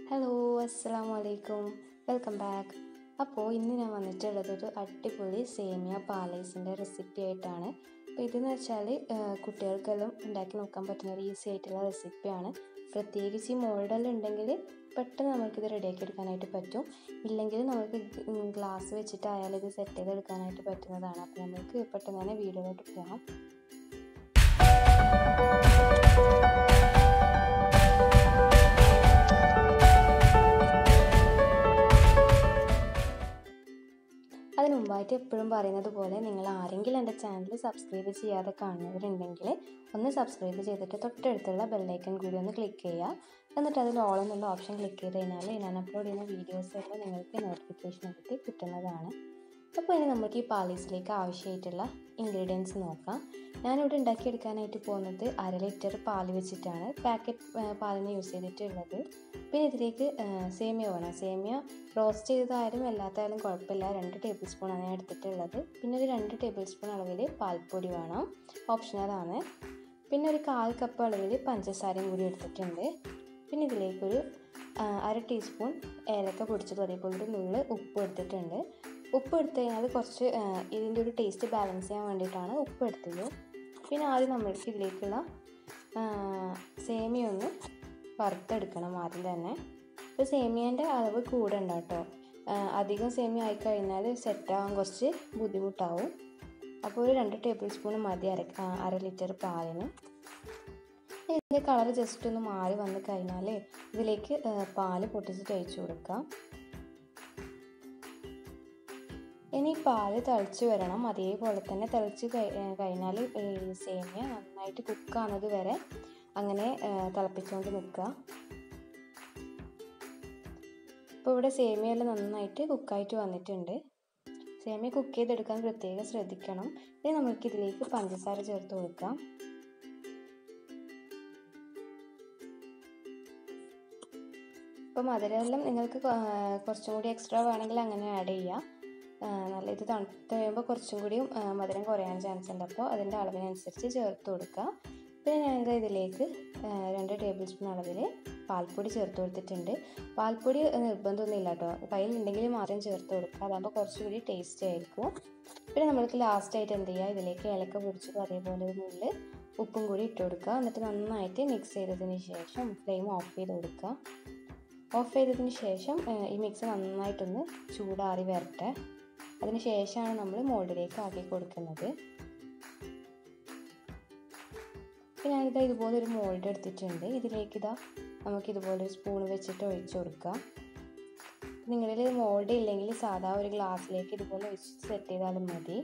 hello അസ്സാം വലൈക്കും welcome back അപ്പോൾ ഇന്ന് ഞാൻ വന്നിട്ടുള്ളത് ഒരു അടിപൊളി സേമിയ പാലൈസിൻ്റെ റെസിപ്പി ആയിട്ടാണ് അപ്പോൾ ഇതെന്ന് വെച്ചാൽ കുട്ടികൾക്കെല്ലാം ഉണ്ടാക്കി നോക്കാൻ പറ്റുന്ന ഒരു ഈസി ആയിട്ടുള്ള റെസിപ്പിയാണ് പ്രത്യേകിച്ച് ഈ മോൾഡെല്ലാം ഉണ്ടെങ്കിൽ പെട്ടെന്ന് നമുക്കിത് റെഡിയാക്കി എടുക്കാനായിട്ട് പറ്റും ഇല്ലെങ്കിൽ നമുക്ക് ഗ്ലാസ് വെച്ചിട്ടായാലും ഇത് സെറ്റ് ചെയ്തെടുക്കാനായിട്ട് പറ്റുന്നതാണ് അപ്പോൾ നമുക്ക് പെട്ടെന്ന് തന്നെ വീഡിയോയിലോട്ട് പോകാം അതിന് മുമ്പായിട്ട് എപ്പോഴും പറയുന്നത് പോലെ നിങ്ങൾ ആരെങ്കിലും എൻ്റെ ചാനൽ സബ്സ്ക്രൈബ് ചെയ്യാതെ കാണുന്നവരുണ്ടെങ്കിൽ ഒന്ന് സബ്സ്ക്രൈബ് ചെയ്തിട്ട് തൊട്ടടുത്തുള്ള ബെല്ലൈക്കൺ കൂടി ഒന്ന് ക്ലിക്ക് ചെയ്യുക എന്നിട്ട് അതിൽ ഓൾ എന്നുള്ള ഓപ്ഷൻ ക്ലിക്ക് ചെയ്ത് കഴിഞ്ഞാൽ ഞാൻ അപ്ലോഡ് ചെയ്യുന്ന വീഡിയോസ് എല്ലാം നിങ്ങൾക്ക് നോട്ടിഫിക്കേഷൻ ആയിട്ട് കിട്ടുന്നതാണ് അപ്പോൾ ഇനി നമുക്ക് ഈ പാലീസിലേക്ക് ആവശ്യമായിട്ടുള്ള ഇൻഗ്രീഡിയൻസ് നോക്കാം ഞാനിവിടെ ഉണ്ടാക്കിയെടുക്കാനായിട്ട് പോകുന്നത് അര ലിറ്റർ പാൽ വെച്ചിട്ടാണ് പാക്കറ്റ് പാലിന് യൂസ് ചെയ്തിട്ടുള്ളത് പിന്നെ ഇതിലേക്ക് സേമിയ വേണം സേമിയ റോസ്റ്റ് ചെയ്തതായാലും അല്ലാത്തായാലും കുഴപ്പമില്ല രണ്ട് ടേബിൾ സ്പൂണാണ് ഞാൻ എടുത്തിട്ടുള്ളത് പിന്നെ ഒരു രണ്ട് ടേബിൾ സ്പൂൺ അളവിൽ പാൽപ്പൊടി വേണം ഓപ്ഷണലാണ് പിന്നെ ഒരു കാൽ കപ്പ് അളവിൽ പഞ്ചസാരയും കൂടി എടുത്തിട്ടുണ്ട് പിന്നെ ഇതിലേക്കൊരു അര ടീസ്പൂൺ ഏലക്ക പൊടിച്ചത് അതേപോലെ ഒരു നുള്ള് ഉപ്പ് എടുത്തിട്ടുണ്ട് ഉപ്പ് എടുത്തു കഴിഞ്ഞാൽ കുറച്ച് ഇതിൻ്റെ ഒരു ടേസ്റ്റ് ബാലൻസ് ചെയ്യാൻ വേണ്ടിയിട്ടാണ് ഉപ്പ് എടുത്തത് പിന്നെ ആദ്യം നമ്മൾക്ക് ഇതിലേക്കുള്ള സേമിയ ഒന്ന് വറുത്തെടുക്കണം ആദ്യം തന്നെ ഇപ്പോൾ സേമിയേൻ്റെ അളവ് കൂടണ്ട കേട്ടോ അധികം സേമിയ ആയിക്കഴിഞ്ഞാൽ സെറ്റാവാൻ കുറച്ച് ബുദ്ധിമുട്ടാവും അപ്പോൾ ഒരു രണ്ട് ടേബിൾ സ്പൂൺ മതി അര അര ലിറ്റർ പാലിന് ഇതിൻ്റെ കളർ ജസ്റ്റ് ഒന്ന് മാറി വന്ന് കഴിഞ്ഞാൽ ഇതിലേക്ക് പാല് പൊട്ടിച്ചിട്ട് ഒഴിച്ചു കൊടുക്കാം ഇനി പാല് തിളച്ച് വരണം അതേപോലെ തന്നെ തിളച്ച് കഴിഞ്ഞാൽ ഈ സേമിയ നന്നായിട്ട് കുക്കാവുന്നത് വരെ അങ്ങനെ തിളപ്പിച്ചുകൊണ്ട് നിൽക്കുക ഇപ്പോൾ ഇവിടെ സേമിയെല്ലാം നന്നായിട്ട് കുക്കായിട്ട് വന്നിട്ടുണ്ട് സേമിയ കുക്ക് ചെയ്തെടുക്കാൻ പ്രത്യേകം ശ്രദ്ധിക്കണം ഇനി നമുക്ക് ഇതിലേക്ക് പഞ്ചസാര ചേർത്ത് കൊടുക്കാം ഇപ്പോൾ മധുരമെല്ലാം നിങ്ങൾക്ക് കുറച്ചും കൂടി എക്സ്ട്രാ വേണമെങ്കിൽ അങ്ങനെ ആഡ് ചെയ്യാം നല്ല ഇത് തണുത്ത് കഴിയുമ്പോൾ കുറച്ചും കൂടിയും മധുരം കുറയാൻ ചാൻസ് ഉണ്ട് അപ്പോൾ അതിൻ്റെ അളവിനനുസരിച്ച് ചേർത്ത് കൊടുക്കുക പിന്നെ ഞാനിത് ഇതിലേക്ക് രണ്ട് ടേബിൾ സ്പൂൺ അളവിൽ പാൽപ്പൊടി ചേർത്ത് കൊടുത്തിട്ടുണ്ട് പാൽപ്പൊടി നിർബന്ധമൊന്നുമില്ല കേട്ടോ കയ്യിലുണ്ടെങ്കിൽ മാത്രം ചേർത്ത് കൊടുക്കുക അതാകുമ്പോൾ കുറച്ചുകൂടി ടേസ്റ്റ് ആയിരിക്കും പിന്നെ നമ്മൾക്ക് ലാസ്റ്റായിട്ട് എന്ത് ചെയ്യുക ഇതിലേക്ക് ഏലക്ക പൊടിച്ചതും അതേപോലെ ഒരു നുള്ളിൽ ഉപ്പും കൂടി ഇട്ട് കൊടുക്കുക എന്നിട്ട് നന്നായിട്ട് മിക്സ് ചെയ്തതിന് ശേഷം ഫ്ലെയിം ഓഫ് ചെയ്ത് കൊടുക്കുക ഓഫ് ചെയ്തതിന് ശേഷം ഈ മിക്സ് നന്നായിട്ടൊന്ന് ചൂടാറി വരട്ടെ അതിന് ശേഷമാണ് നമ്മൾ മോൾഡിലേക്ക് ആക്കി കൊടുക്കുന്നത് അപ്പോൾ ഞാനിതാ ഇതുപോലെ ഒരു മോൾഡ് എടുത്തിട്ടുണ്ട് ഇതിലേക്ക് ഇതാ നമുക്ക് ഇതുപോലെ ഒരു സ്പൂൺ വെച്ചിട്ട് ഒഴിച്ചു കൊടുക്കാം നിങ്ങളിൽ മോൾഡ് ഇല്ലെങ്കിൽ സാധാ ഒരു ഗ്ലാസ്സിലേക്ക് ഇതുപോലെ ഒഴിച്ച് സെറ്റ് ചെയ്താലും മതി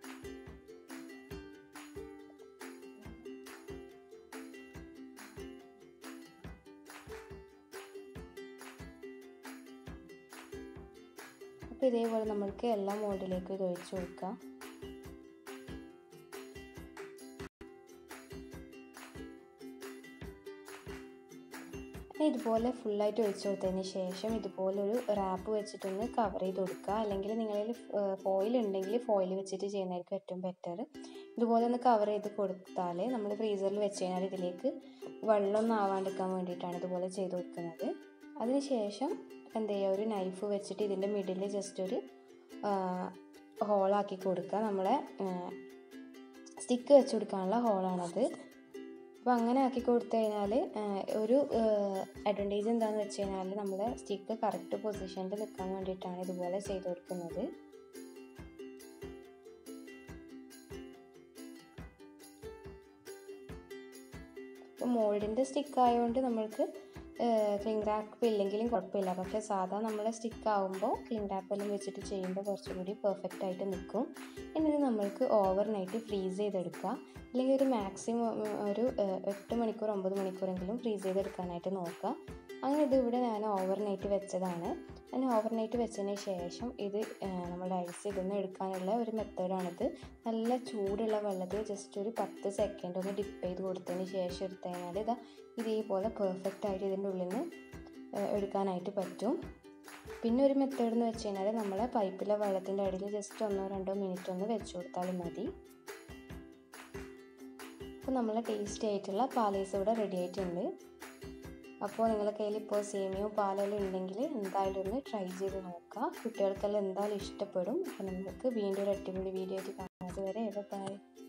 അപ്പോൾ ഇതേപോലെ നമ്മൾക്ക് എല്ലാ മോൾഡിലേക്കും ഇത് ഒഴിച്ചു കൊടുക്കാം ഇതുപോലെ ഫുള്ളായിട്ട് ഒഴിച്ചു കൊടുത്തതിന് ശേഷം ഇതുപോലെ ഒരു റാപ്പ് വെച്ചിട്ടൊന്ന് കവർ ചെയ്ത് കൊടുക്കുക അല്ലെങ്കിൽ നിങ്ങളിൽ ഫോയിൽ ഉണ്ടെങ്കിൽ ഫോയിൽ വെച്ചിട്ട് ചെയ്യുന്നതായിരിക്കും ഏറ്റവും ബെറ്റർ ഇതുപോലെ ഒന്ന് കവർ ചെയ്ത് കൊടുത്താൽ നമ്മൾ ഫ്രീസറിൽ വെച്ച് കഴിഞ്ഞാൽ ഇതിലേക്ക് വെള്ളമൊന്നും ആവാണ്ടിരിക്കാൻ വേണ്ടിയിട്ടാണ് ഇതുപോലെ ചെയ്ത് കൊടുക്കുന്നത് അതിനുശേഷം എന്ത് ചെയ്യുക ഒരു നൈഫ് വെച്ചിട്ട് ഇതിൻ്റെ മിഡിൽ ജസ്റ്റ് ഒരു ഹോളാക്കി കൊടുക്കുക നമ്മളെ സ്റ്റിക്ക് വെച്ച് കൊടുക്കാനുള്ള ഹോളാണത് അപ്പോൾ അങ്ങനെ ആക്കി കൊടുത്തു കഴിഞ്ഞാൽ ഒരു അഡ്വാൻറ്റേജ് എന്താണെന്ന് വെച്ച് കഴിഞ്ഞാൽ നമ്മുടെ സ്റ്റിക്ക് കറക്റ്റ് പൊസിഷനിൽ നിൽക്കാൻ വേണ്ടിയിട്ടാണ് ഇതുപോലെ ചെയ്ത് കൊടുക്കുന്നത് ഇപ്പോൾ മോൾഡിൻ്റെ സ്റ്റിക്ക് ആയതുകൊണ്ട് നമ്മൾക്ക് ക്ലിംഗ് റാപ്പ് ഇല്ലെങ്കിലും കുഴപ്പമില്ല പക്ഷേ സാധാ നമ്മളെ സ്റ്റിക്ക് ആകുമ്പോൾ ക്ലിംഗ് റാപ്പെല്ലാം വെച്ചിട്ട് ചെയ്യുമ്പോൾ കുറച്ചുകൂടി പെർഫെക്റ്റ് ആയിട്ട് നിൽക്കും എന്നിട്ട് നമ്മൾക്ക് ഓവർ നൈറ്റ് ഫ്രീസ് ചെയ്തെടുക്കുക അല്ലെങ്കിൽ ഒരു മാക്സിമം ഒരു എട്ട് മണിക്കൂർ ഒമ്പത് മണിക്കൂറെങ്കിലും ഫ്രീസ് ചെയ്തെടുക്കാനായിട്ട് നോക്കുക അങ്ങനെ ഇത് ഇവിടെ ഞാൻ ഓവർ നൈറ്റ് വെച്ചതാണ് ഞാൻ ഓവർ നൈറ്റ് വെച്ചതിന് ശേഷം ഇത് നമ്മുടെ ഐസ് ഇതൊന്ന് എടുക്കാനുള്ള ഒരു മെത്തേഡാണിത് നല്ല ചൂടുള്ള വെള്ളത്തിൽ ജസ്റ്റ് ഒരു പത്ത് സെക്കൻഡ് ഒന്ന് ഡിപ്പ് ചെയ്ത് കൊടുത്തതിന് ശേഷം എടുത്തു കഴിഞ്ഞാൽ ഇതാ ഇതേപോലെ പെർഫെക്റ്റ് ആയിട്ട് ഇതിൻ്റെ ഉള്ളിൽ നിന്ന് എടുക്കാനായിട്ട് പറ്റും പിന്നെ ഒരു മെത്തേഡ് എന്ന് വെച്ച് കഴിഞ്ഞാൽ നമ്മളെ പൈപ്പിലെ വെള്ളത്തിൻ്റെ അടിയിൽ ജസ്റ്റ് ഒന്നോ രണ്ടോ മിനിറ്റ് ഒന്ന് വെച്ച് കൊടുത്താലും മതി അപ്പോൾ നമ്മളെ ടേസ്റ്റി ആയിട്ടുള്ള പാലീസ് ഇവിടെ റെഡി ആയിട്ടുണ്ട് അപ്പോൾ നിങ്ങളുടെ കയ്യിൽ ഇപ്പോൾ സേമിയോ പാലെല്ലാം ഉണ്ടെങ്കിൽ എന്തായാലും ഒന്ന് ട്രൈ ചെയ്ത് നോക്കുക കുട്ടികൾക്കെല്ലാം എന്തായാലും ഇഷ്ടപ്പെടും അപ്പോൾ നമുക്ക് വീണ്ടും ഒരു അടിപൊളി വീഡിയോ ആയിട്ട് കാണാം അതുവരെ ബൈ